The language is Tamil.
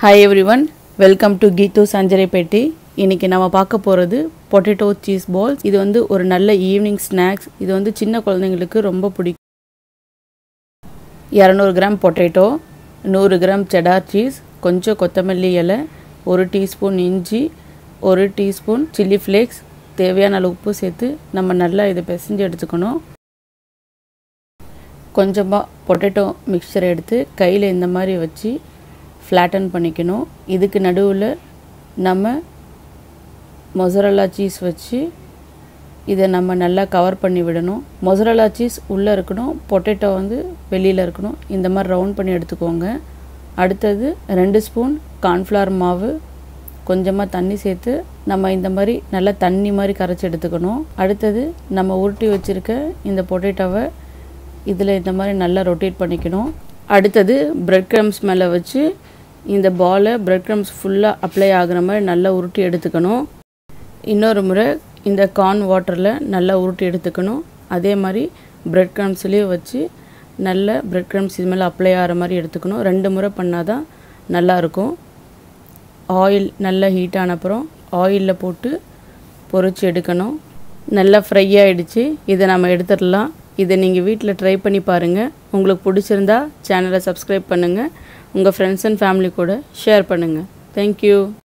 hi everyone welcome to Geethu சஞ்சரைப்பேட்டி இன்றைக்கி நம்ம பார்க்க போகிறது பொட்டேட்டோ சீஸ் பால்ஸ் இது வந்து ஒரு நல்ல ஈவினிங் ஸ்நாக்ஸ் இது வந்து சின்ன குழந்தைங்களுக்கு ரொம்ப பிடிக்கும் இரநூறு கிராம் பொட்டேட்டோ நூறு கிராம் செடார் சீஸ் கொஞ்சம் கொத்தமல்லி இலை ஒரு டீஸ்பூன் இஞ்சி ஒரு டீஸ்பூன் சில்லி ஃப்ளேக்ஸ் தேவையான அளவு உப்பு சேர்த்து நம்ம நல்லா இதை பிசைஞ்சு எடுத்துக்கணும் கொஞ்சமாக பொட்டேட்டோ மிக்சர் எடுத்து கையில் இந்த மாதிரி வச்சு ஃப்ளாட்டன் பண்ணிக்கணும் இதுக்கு நடுவில் நம்ம மொசரல்லா சீஸ் வச்சு இதை நம்ம நல்லா கவர் பண்ணி விடணும் மொசரல்லா சீஸ் உள்ளே இருக்கணும் பொட்டேட்டோ வந்து வெளியில் இருக்கணும் இந்த மாதிரி ரவுண்ட் பண்ணி எடுத்துக்கோங்க அடுத்தது ரெண்டு ஸ்பூன் கார்ன்ஃப்ளவர் மாவு கொஞ்சமாக தண்ணி சேர்த்து நம்ம இந்த மாதிரி நல்லா தண்ணி மாதிரி கரைச்சி எடுத்துக்கணும் அடுத்தது நம்ம உருட்டி வச்சுருக்க இந்த பொட்டேட்டோவை இதில் இந்த மாதிரி நல்லா ரொட்டேட் பண்ணிக்கணும் அடுத்தது பிரெட் க்ரம்ஸ் மேலே வச்சு இந்த பாலை பிரெட் க்ரம்ஸ் ஃபுல்லாக அப்ளை ஆகுற மாதிரி நல்லா உருட்டி எடுத்துக்கணும் இன்னொரு முறை இந்த கார்ன் வாட்டரில் நல்லா உருட்டி எடுத்துக்கணும் அதே மாதிரி பிரெட் க்ரம்ஸ்லேயும் வச்சு நல்ல பிரெட் க்ரம்ஸ் இது மேலே அப்ளை ஆகிற மாதிரி எடுத்துக்கணும் ரெண்டு முறை பண்ணால் தான் நல்லாயிருக்கும் ஆயில் நல்லா ஹீட் ஆன அப்புறம் ஆயிலில் போட்டு பொரிச்சு எடுக்கணும் நல்லா ஃப்ரை ஆகிடுச்சு இதை நம்ம எடுத்துடலாம் இதை நீங்கள் வீட்டில் ட்ரை பண்ணி பாருங்கள் உங்களுக்கு பிடிச்சிருந்தா சேனலை சப்ஸ்கிரைப் பண்ணுங்கள் உங்கள் ஃப்ரெண்ட்ஸ் அண்ட் ஃபேமிலி கூட ஷேர் பண்ணுங்கள் தேங்க்யூ